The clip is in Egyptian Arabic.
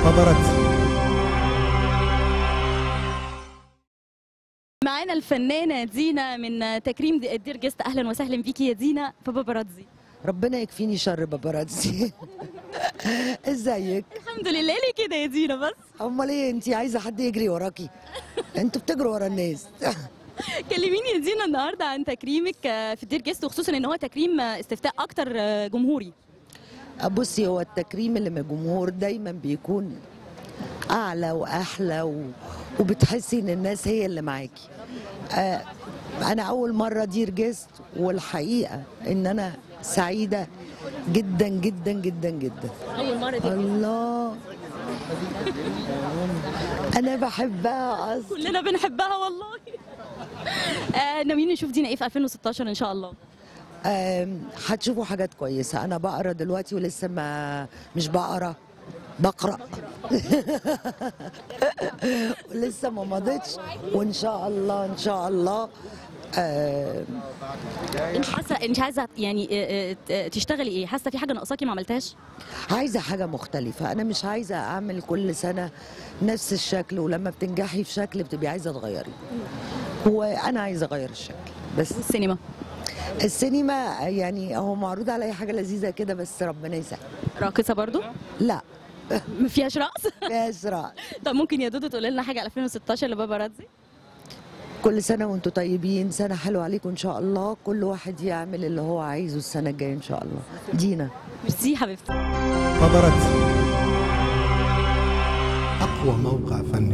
باباراتزي معانا الفنانة دينا من تكريم الدير جيست أهلا وسهلا بيكي يا دينا في باباراتزي ربنا يكفيني شر باباراتزي ازيك الحمد لله ليه كده يا دينا بس امال ايه انت عايزه حد يجري وراكي انتوا بتجروا ورا الناس كلميني يا دينا النهارده عن تكريمك في الدير جيست وخصوصا ان هو تكريم استفتاء اكتر جمهوري بصي هو التكريم اللي من الجمهور دايما بيكون اعلى واحلى و... وبتحسي ان الناس هي اللي معاكي آه انا اول مره دير جيست والحقيقه ان انا سعيده جدا جدا جدا جدا اول مره دي الله انا بحبها اصلا كلنا بنحبها والله آه ناويين نشوف دينا ايه في 2016 ان شاء الله آم، هتشوفوا حاجات كويسه انا بقرا دلوقتي ولسه ما مش بقرا بقرا ولسه ما مضيتش وان شاء الله ان شاء الله آم، انت حاسه انت عايزه يعني آه، آه، تشتغلي ايه حاسه في حاجه ناقصاكي ما عملتهاش عايزه حاجه مختلفه انا مش عايزه اعمل كل سنه نفس الشكل ولما بتنجحي في شكل بتبقي عايزه تغيري وانا عايزه اغير الشكل بس والسينما السينما يعني هو معروض عليا حاجه لذيذه كده بس ربنا يسهل راقصه برضو لا ما فيهاش رقص فيها اسراء طب ممكن يا دودو تقولي لنا حاجه على 2016 لباباراتزي كل سنه وانتم طيبين سنه حلوه عليكم ان شاء الله كل واحد يعمل اللي هو عايزه السنه الجايه ان شاء الله دينا ميرسي حبيبتي باباراتزي أقوى موقع فني